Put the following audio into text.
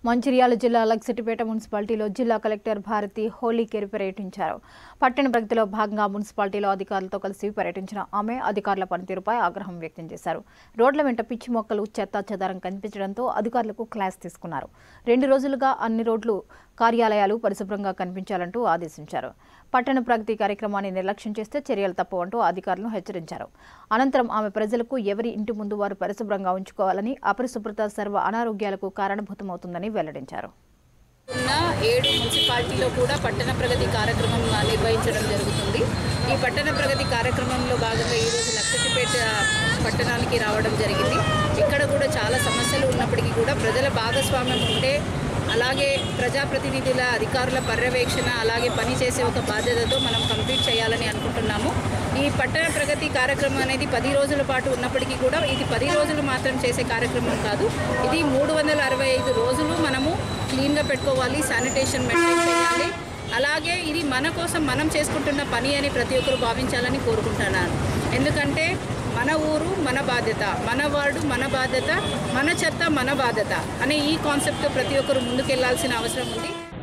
మంచిర్యాల జిల్లా లక్సిటిపేట మున్సిపాలిటీలో జిల్లా కలెక్టర్ భారతి హోలీకేరి పర్యటించారు పట్టణ ప్రగతిలో భాగంగా మున్సిపాలిటీలో అధికారులతో కలిసి పర్యటించిన ఆమె అధికారుల పనితీరుపై ఆగ్రహం వ్యక్తం చేశారు రోడ్ల వెంట పిచ్చి మొక్కలు చెత్తా చెదారం కనిపించడంతో అధికారులకు క్లాస్ తీసుకున్నారు రెండు రోజులుగా అన్ని రోడ్లు కార్యాలయాలు పరిశుభ్రంగా కనిపించాలంటూ ఆదేశించారు పట్టణ ప్రగతి కార్యక్రమాన్ని నిర్లక్ష్యం చేస్తే చర్యలు తప్పవంటూ అధికారులను హెచ్చరించారు అనంతరం ఆమె ప్రజలకు ఎవరి ఇంటి ముందు వారు పరిశుభ్రంగా ఉంచుకోవాలని అపరిశుభ్రత సర్వ అనారోగ్యాలకు కారణభూతమవుతుందని వెల్లడించారు ఉన్న ఏడు మున్సిపాలిటీలో కూడా పట్టణ ప్రగతి కార్యక్రమం నిర్వహించడం జరుగుతుంది ఈ పట్టణ ప్రగతి కార్యక్రమంలో భాగంగా ఈరోజు లక్షటిపేట పట్టణానికి రావడం జరిగింది ఇక్కడ కూడా చాలా సమస్యలు ఉన్నప్పటికీ కూడా ప్రజల భాగస్వామ్యం ఉంటే అలాగే ప్రజాప్రతినిధుల అధికారుల పర్యవేక్షణ అలాగే పనిచేసే ఒక బాధ్యతతో మనం కంప్లీట్ చేయాలని అనుకుంటున్నాము ఈ పట్టణ ప్రగతి కార్యక్రమం అనేది పది రోజుల పాటు ఉన్నప్పటికీ కూడా ఇది పది రోజులు మాత్రం చేసే కార్యక్రమం కాదు ఇది మూడు వందల అరవై ఐదు రోజులు మనము క్లీన్గా పెట్టుకోవాలి శానిటేషన్ మెయింటైన్ చేయాలి అలాగే ఇది మన కోసం మనం చేసుకుంటున్న పని అని ప్రతి ఒక్కరు భావించాలని కోరుకుంటున్నాను ఎందుకంటే మన ఊరు మన బాధ్యత మన వార్డు మన బాధ్యత మన చెత్త మన బాధ్యత అనే ఈ కాన్సెప్ట్తో ప్రతి ఒక్కరు ముందుకెళ్లాల్సిన అవసరం ఉంది